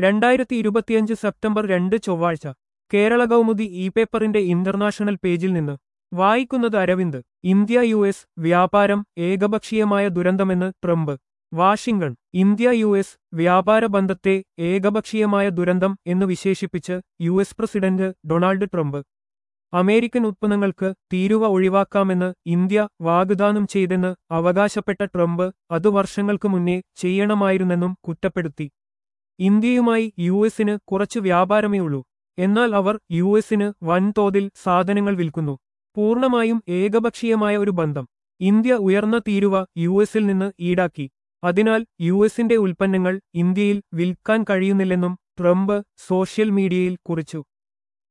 രണ്ടായിരത്തി ഇരുപത്തിയഞ്ച് സെപ്റ്റംബർ രണ്ട് ചൊവ്വാഴ്ച കേരള കൗമുദി ഇ പേപ്പറിന്റെ ഇന്റർനാഷണൽ പേജിൽ നിന്ന് വായിക്കുന്നത് അരവിന്ദ് ഇന്ത്യ യു എസ് വ്യാപാരം ഏകപക്ഷീയമായ ദുരന്തമെന്ന് Trump Washington India U S വ്യാപാര ബന്ധത്തെ ഏകപക്ഷീയമായ ദുരന്തം എന്ന് വിശേഷിപ്പിച്ച് U S president Donald Trump American ഉത്പന്നങ്ങൾക്ക് തീരുവ ഒഴിവാക്കാമെന്ന് ഇന്ത്യ വാഗ്ദാനം ചെയ്തെന്ന് അവകാശപ്പെട്ട ട്രംപ് അത് വർഷങ്ങൾക്ക് മുന്നേ ചെയ്യണമായിരുന്നെന്നും കുറ്റപ്പെടുത്തി ഇന്ത്യയുമായി യു എസിന് കുറച്ചു വ്യാപാരമേ ഉള്ളൂ എന്നാൽ അവർ യു എസിന് വൻതോതിൽ സാധനങ്ങൾ വിൽക്കുന്നു പൂർണ്ണമായും ഏകപക്ഷീയമായ ഒരു ബന്ധം ഇന്ത്യ ഉയർന്ന തീരുവ യു എസിൽ നിന്ന് ഈടാക്കി അതിനാൽ യു എസിന്റെ ഉൽപ്പന്നങ്ങൾ ഇന്ത്യയിൽ വിൽക്കാൻ കഴിയുന്നില്ലെന്നും ട്രംപ് സോഷ്യൽ മീഡിയയിൽ കുറിച്ചു